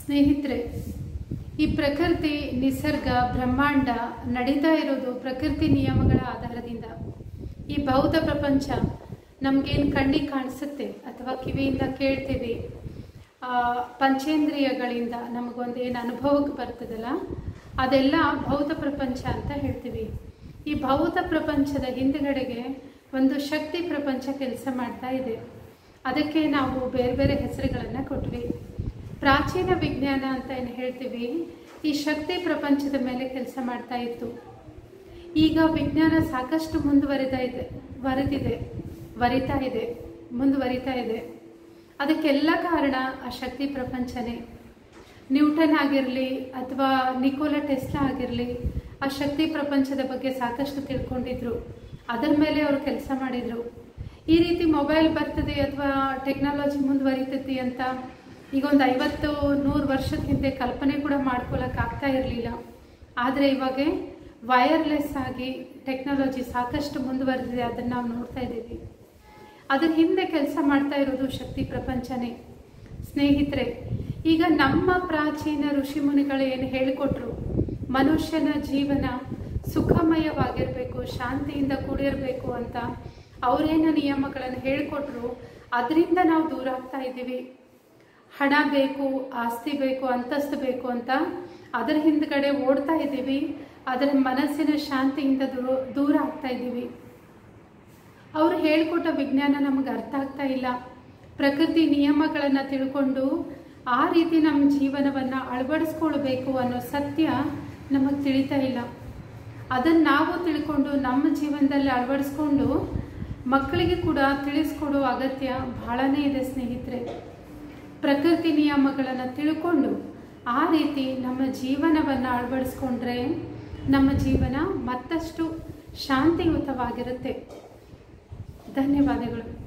ಸ್ನೇಹಿತರೆ ಈ ಪ್ರಕೃತಿ ನಿಸರ್ಗ ಬ್ರಹ್ಮಾಂಡ ನಡೀತಾ ಇರೋದು ಪ್ರಕೃತಿ ನಿಯಮಗಳ ಆಧಾರದಿಂದ ಈ ಭೌತ ಪ್ರಪಂಚ ನಮಗೇನು ಕಣ್ಣಿಗೆ ಕಾಣಿಸುತ್ತೆ ಅಥವಾ ಕಿವಿಯಿಂದ ಕೇಳ್ತೀವಿ ಆ, ಪಂಚೇಂದ್ರಿಯಗಳಿಂದ ನಮಗೊಂದು ಏನು ಅನುಭವಕ್ಕೆ ಬರ್ತದಲ್ಲ ಅದೆಲ್ಲ ಭೌತ ಪ್ರಪಂಚ ಅಂತ ಹೇಳ್ತೀವಿ ಈ ಭೌತ ಪ್ರಪಂಚದ ಹಿಂದುಗಡೆಗೆ ಒಂದು ಶಕ್ತಿ ಪ್ರಪಂಚ ಕೆಲಸ ಮಾಡ್ತಾ ಇದೆ ಅದಕ್ಕೆ ನಾವು ಬೇರೆ ಬೇರೆ ಹೆಸರುಗಳನ್ನು ಕೊಟ್ವಿ ಪ್ರಾಚೀನ ವಿಜ್ಞಾನ ಅಂತ ಏನು ಹೇಳ್ತೀವಿ ಈ ಶಕ್ತಿ ಪ್ರಪಂಚದ ಮೇಲೆ ಕೆಲಸ ಮಾಡ್ತಾ ಇತ್ತು ಈಗ ವಿಜ್ಞಾನ ಸಾಕಷ್ಟು ಮುಂದುವರಿತಾ ಇದೆ ವರೆದಿದೆ ವರಿತಾ ಇದೆ ಮುಂದುವರಿತಾ ಇದೆ ಅದಕ್ಕೆಲ್ಲ ಕಾರಣ ಆ ಶಕ್ತಿ ಪ್ರಪಂಚನೇ ನ್ಯೂಟನ್ ಆಗಿರಲಿ ಅಥವಾ ನಿಕೋಲಾ ಟೆಸ್ಲಾ ಆಗಿರಲಿ ಆ ಶಕ್ತಿ ಪ್ರಪಂಚದ ಬಗ್ಗೆ ಸಾಕಷ್ಟು ತಿಳ್ಕೊಂಡಿದ್ರು ಅದರ ಮೇಲೆ ಅವರು ಕೆಲಸ ಮಾಡಿದರು ಈ ರೀತಿ ಮೊಬೈಲ್ ಬರ್ತದೆ ಅಥವಾ ಟೆಕ್ನಾಲಜಿ ಮುಂದುವರಿತೈತಿ ಅಂತ ಈಗ ಒಂದು ಐವತ್ತು ನೂರು ವರ್ಷದ ಹಿಂದೆ ಕಲ್ಪನೆ ಕೂಡ ಮಾಡ್ಕೊಳಕ್ ಆಗ್ತಾ ಇರಲಿಲ್ಲ ಆದರೆ ಇವಾಗ ವೈರ್ಲೆಸ್ ಆಗಿ ಟೆಕ್ನಾಲಜಿ ಸಾಕಷ್ಟು ಮುಂದುವರೆದಿದೆ ಅದನ್ನು ನಾವು ನೋಡ್ತಾ ಇದ್ದೀವಿ ಅದ್ರ ಹಿಂದೆ ಕೆಲಸ ಮಾಡ್ತಾ ಇರೋದು ಶಕ್ತಿ ಪ್ರಪಂಚನೇ ಸ್ನೇಹಿತರೆ ಈಗ ನಮ್ಮ ಪ್ರಾಚೀನ ಋಷಿ ಮುನಿಗಳು ಏನು ಹೇಳಿಕೊಟ್ರು ಮನುಷ್ಯನ ಜೀವನ ಸುಖಮಯವಾಗಿರಬೇಕು ಶಾಂತಿಯಿಂದ ಕೂಡಿರಬೇಕು ಅಂತ ಅವರೇನ ನಿಯಮಗಳನ್ನು ಹೇಳಿಕೊಟ್ರು ಅದರಿಂದ ನಾವು ದೂರ ಆಗ್ತಾ ಇದ್ದೀವಿ ಹಣ ಬೇಕು ಆಸ್ತಿ ಬೇಕು ಅಂತಸ್ತು ಬೇಕು ಅಂತ ಅದರ ಹಿಂದ್ಗಡೆ ಓಡ್ತಾ ಇದ್ದೀವಿ ಅದರ ಮನಸ್ಸಿನ ಶಾಂತಿಯಿಂದ ದೂರ ದೂರ ಆಗ್ತಾ ಇದ್ದೀವಿ ಅವರು ಹೇಳಿಕೊಟ್ಟ ವಿಜ್ಞಾನ ನಮಗೆ ಅರ್ಥ ಆಗ್ತಾ ಇಲ್ಲ ಪ್ರಕೃತಿ ನಿಯಮಗಳನ್ನು ತಿಳ್ಕೊಂಡು ಆ ರೀತಿ ನಮ್ಮ ಜೀವನವನ್ನು ಅಳವಡಿಸ್ಕೊಳ್ಬೇಕು ಅನ್ನೋ ಸತ್ಯ ನಮಗೆ ತಿಳಿತಾ ಇಲ್ಲ ಅದನ್ನು ನಾವು ತಿಳ್ಕೊಂಡು ನಮ್ಮ ಜೀವನದಲ್ಲಿ ಅಳವಡಿಸ್ಕೊಂಡು ಮಕ್ಕಳಿಗೆ ಕೂಡ ತಿಳಿಸ್ಕೊಡೋ ಅಗತ್ಯ ಬಹಳನೇ ಇದೆ ಸ್ನೇಹಿತರೆ ಪ್ರಕೃತಿ ನಿಯಮಗಳನ್ನು ತಿಳ್ಕೊಂಡು ಆ ರೀತಿ ನಮ್ಮ ಜೀವನವನ್ನು ಅಳವಡಿಸ್ಕೊಂಡ್ರೆ ನಮ್ಮ ಜೀವನ ಮತ್ತಷ್ಟು ಶಾಂತಿಯುತವಾಗಿರುತ್ತೆ ಧನ್ಯವಾದಗಳು